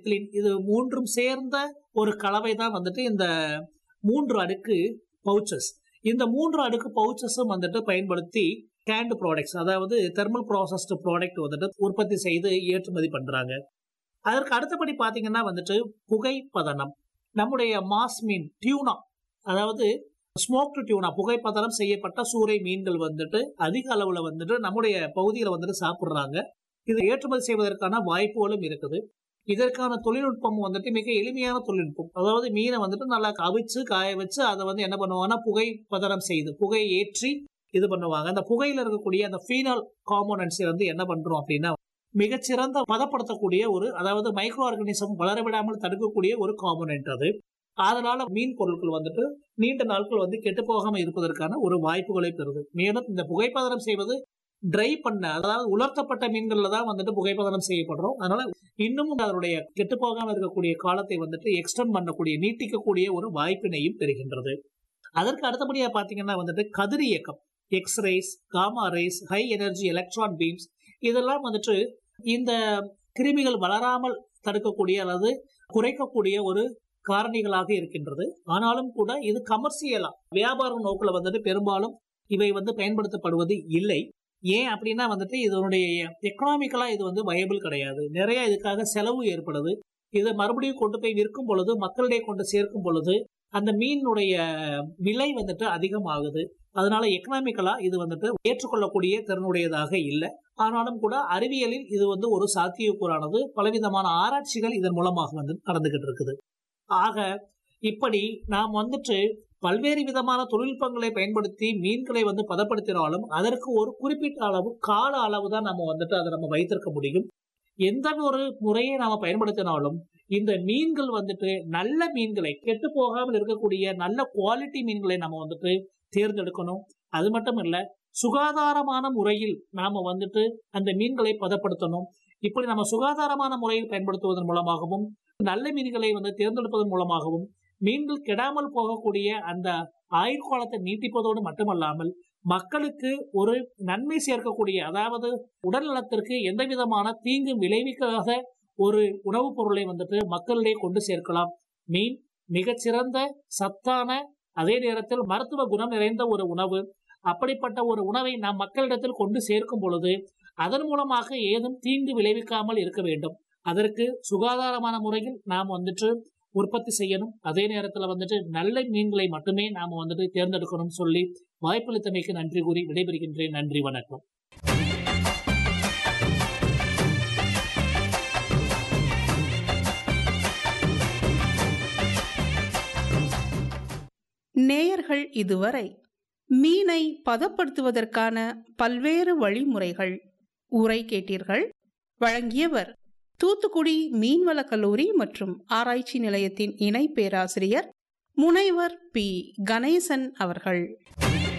இது மூன்றும் சேர்ந்த ஒரு கலவை தான் வந்துட்டு இந்த மூன்று அடுக்கு பவுச்சஸ் இந்த மூன்று அடுக்கு பவுச்சஸும் வந்துட்டு பயன்படுத்தி கேண்ட் ப்ராடக்ட்ஸ் அதாவது தெர்மல் ப்ராசஸ்டு ப்ராடக்ட் வந்துட்டு உற்பத்தி செய்து ஏற்றுமதி பண்றாங்க அதற்கு அடுத்தபடி பாத்தீங்கன்னா வந்துட்டு புகைப்பதனம் நம்முடைய மாஸ் மீன் டியூனா அதாவது ஸ்மோக்டு டியூனா புகைப்பதனம் செய்யப்பட்ட சூறை மீன்கள் வந்துட்டு அதிக அளவுல வந்துட்டு நம்முடைய பகுதியில் வந்துட்டு சாப்பிடுறாங்க இது ஏற்றுமதி செய்வதற்கான வாய்ப்புகளும் இருக்குது இதற்கான தொழில்நுட்பம் வந்துட்டு மிக எளிமையான தொழில்நுட்பம் அதாவது மீனை வந்துட்டு நல்லா அவிச்சு காய வச்சு அதை வந்து என்ன பண்ணுவாங்கன்னா புகை பதனம் செய்து புகை ஏற்றி இது பண்ணுவாங்க அந்த புகையில இருக்கக்கூடிய அந்த ஃபீனால் காம்போனன்ட்ஸ் வந்து என்ன பண்றோம் அப்படின்னா மிகச்சிறந்த பதப்படுத்தக்கூடிய ஒரு அதாவது மைக்ரோ ஆர்கானிசம் வளர விடாமல் தடுக்கக்கூடிய ஒரு காம்போனன்ட் அது அதனால மீன் பொருட்கள் வந்துட்டு நீண்ட நாட்கள் வந்து கெட்டு போகாம இருப்பதற்கான ஒரு வாய்ப்புகளை பெறுது மேலும் இந்த புகைப்பதனம் செய்வது ட்ரை பண்ண அதாவது உலர்த்தப்பட்ட மீன்கள்ல தான் வந்துட்டு புகைப்பதனம் செய்யப்படுறோம் அதனால இன்னமும் அதனுடைய கெட்டு போகாம இருக்கக்கூடிய காலத்தை வந்துட்டு எக்ஸ்டெண்ட் பண்ணக்கூடிய நீட்டிக்கக்கூடிய ஒரு வாய்ப்பினையும் பெறுகின்றது அதற்கு அடுத்தபடியா பாத்தீங்கன்னா வந்துட்டு கதிர் இயக்கம் X rays gamma rays high energy electron beams இதெல்லாம் வந்துட்டு இந்த கிருமிகள் வளராமல் தடுக்கக்கூடிய அல்லது குறைக்கக்கூடிய ஒரு காரணிகளாக இருக்கின்றது ஆனாலும் கூட இது கமர்சியலா வியாபார நோக்கில் வந்துட்டு பெரும்பாலும் இவை வந்து பயன்படுத்தப்படுவது இல்லை ஏன் அப்படின்னா வந்துட்டு இதனுடைய எக்கனாமிக்கலா இது வந்து வயபிள் கிடையாது நிறைய இதுக்காக செலவு ஏற்படுது இதை மறுபடியும் கொண்டு போய் விற்கும் பொழுது மக்களிடையே கொண்டு சேர்க்கும் பொழுது அந்த மீனுடைய விலை வந்துட்டு அதிகமாகுது அதனால எக்கனாமிக்கலா இது வந்துட்டு ஏற்றுக்கொள்ளக்கூடிய திறனுடையதாக இல்லை ஆனாலும் கூட அறிவியலில் இது வந்து ஒரு சாத்தியக்கூறானது பலவிதமான ஆராய்ச்சிகள் இதன் மூலமாக வந்து நடந்துகிட்டு இருக்குது ஆக இப்படி நாம் வந்துட்டு பல்வேறு விதமான தொழில்நுட்பங்களை பயன்படுத்தி மீன்களை வந்து பதப்படுத்தினாலும் அதற்கு ஒரு குறிப்பிட்ட அளவு கால அளவு தான் நம்ம வந்துட்டு அதை நம்ம வைத்திருக்க முடியும் எந்த ஒரு முறையை நாம பயன்படுத்தினாலும் இந்த மீன்கள் வந்துட்டு நல்ல மீன்களை கெட்டு போகாமல் இருக்கக்கூடிய நல்ல குவாலிட்டி மீன்களை நம்ம வந்துட்டு தேர்ந்தெடுக்கணும் அது மட்டும் இல்ல சுகாதாரமான முறையில் நாம வந்துட்டு அந்த மீன்களை பதப்படுத்தணும் இப்படி நம்ம சுகாதாரமான முறையில் பயன்படுத்துவதன் மூலமாகவும் நல்ல மீன்களை வந்து தேர்ந்தெடுப்பதன் மூலமாகவும் மீன்கள் கெடாமல் போகக்கூடிய அந்த ஆயுட்காலத்தை நீட்டிப்பதோடு மட்டுமல்லாமல் மக்களுக்கு ஒரு நன்மை சேர்க்கக்கூடிய அதாவது உடல் நலத்திற்கு எந்த விதமான தீங்கு விளைவிக்காத ஒரு உணவுப் பொருளை வந்துட்டு மக்களிடையே கொண்டு சேர்க்கலாம் மீன் மிகச்சிறந்த சத்தான அதே நேரத்தில் மருத்துவ குணம் நிறைந்த ஒரு உணவு அப்படிப்பட்ட ஒரு உணவை நாம் மக்களிடத்தில் கொண்டு சேர்க்கும் பொழுது அதன் மூலமாக ஏதும் தீங்கு விளைவிக்காமல் இருக்க வேண்டும் அதற்கு சுகாதாரமான முறையில் நாம் வந்துட்டு உற்பத்தி செய்யணும் அதே நேரத்தில் வந்துட்டு நல்ல மீன்களை மட்டுமே நாம் வந்துட்டு தேர்ந்தெடுக்கணும் சொல்லி வாய்ப்பளித்தமைக்கு நன்றி கூறி விடைபெறுகின்றேன் நன்றி வணக்கம் நேயர்கள் இதுவரை மீனை பதப்படுத்துவதற்கான பல்வேறு வழிமுறைகள் உரை கேட்டீர்கள் வழங்கியவர் தூத்துக்குடி மீன்வள கல்லூரி மற்றும் ஆராய்ச்சி நிலையத்தின் இணை பேராசிரியர் முனைவர் பி கணேசன் அவர்கள்